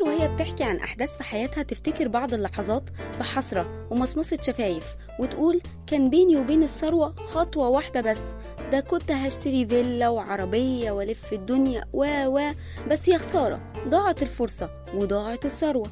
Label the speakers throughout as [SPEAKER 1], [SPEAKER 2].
[SPEAKER 1] كتير وهي بتحكي عن أحداث في حياتها تفتكر بعض اللحظات بحسرة ومصمصة شفايف وتقول كان بيني وبين الثروة خطوة واحدة بس ده كنت هشتري فيلا وعربية والف الدنيا و و بس يا خسارة ضاعت الفرصة وضاعت الثروة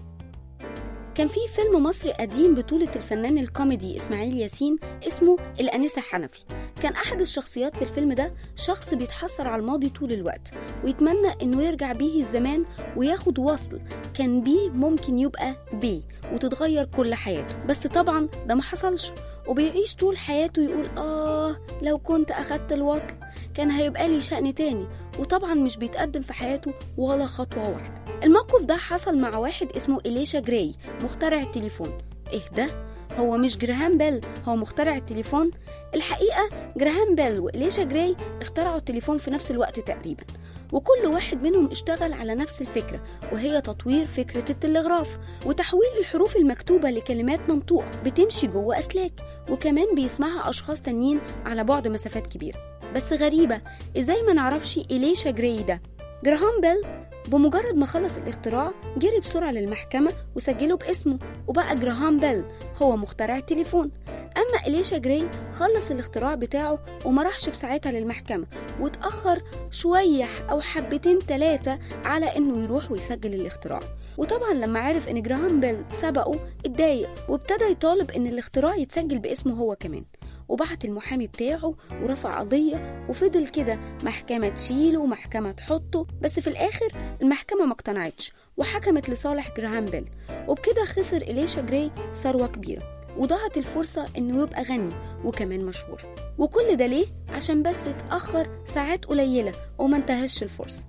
[SPEAKER 1] كان في فيلم مصري قديم بطولة الفنان الكوميدي إسماعيل ياسين اسمه الأنسة حنفي كان أحد الشخصيات في الفيلم ده شخص بيتحسر على الماضي طول الوقت ويتمنى إنه يرجع بيه الزمان وياخد وصل كان بيه ممكن يبقى بيه وتتغير كل حياته بس طبعا ده ما حصلش وبيعيش طول حياته يقول آه لو كنت أخدت الوصل كان هيبقى لي شأن تاني وطبعا مش بيتقدم في حياته ولا خطوة واحدة الموقف ده حصل مع واحد اسمه إليشا جراي مخترع التليفون إيه ده؟ هو مش جراهام بيل هو مخترع التليفون؟ الحقيقة جراهام بيل وإليشا جراي اخترعوا التليفون في نفس الوقت تقريبا وكل واحد منهم اشتغل على نفس الفكرة وهي تطوير فكرة التلغراف وتحويل الحروف المكتوبة لكلمات منطوقة بتمشي جوه أسلاك وكمان بيسمعها أشخاص تانيين على بعد مسافات كبيرة بس غريبة ازاي ما نعرفش إليشا جراي ده جراهام بيل بمجرد ما خلص الاختراع جري بسرعة للمحكمة وسجله باسمه وبقى جراهام بيل هو مخترع التليفون أما إليشا جراي خلص الاختراع بتاعه وما راحش في ساعتها للمحكمة واتأخر شوية أو حبتين تلاتة على إنه يروح ويسجل الاختراع وطبعا لما عرف إن جراهام بيل سبقه اتضايق وابتدى يطالب إن الاختراع يتسجل باسمه هو كمان وبعت المحامي بتاعه ورفع قضية وفضل كده محكمة تشيله ومحكمة تحطه بس في الآخر المحكمة ما اقتنعتش وحكمت لصالح جراهام بيل وبكده خسر إليشا جراي ثروة كبيرة وضاعت الفرصة إنه يبقى غني وكمان مشهور وكل ده ليه؟ عشان بس اتأخر ساعات قليلة وما انتهزش الفرصة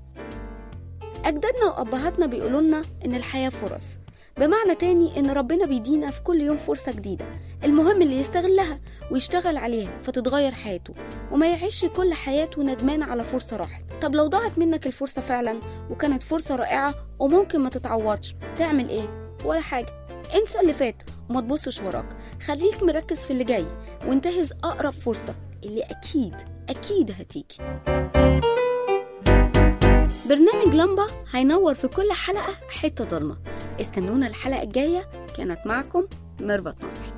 [SPEAKER 1] أجدادنا وأبهاتنا بيقولوا لنا إن الحياة فرص بمعنى تاني إن ربنا بيدينا في كل يوم فرصة جديدة المهم اللي يستغلها ويشتغل عليها فتتغير حياته وما يعيش كل حياته ندمان على فرصة راحت طب لو ضاعت منك الفرصة فعلا وكانت فرصة رائعة وممكن ما تتعوضش تعمل ايه؟ ولا حاجة انسى اللي فات وما تبصش وراك خليك مركز في اللي جاي وانتهز أقرب فرصة اللي أكيد أكيد هتيجي برنامج لمبة هينور في كل حلقة حتة ضلمة استنونا الحلقة الجاية كانت معكم ميرفت نصح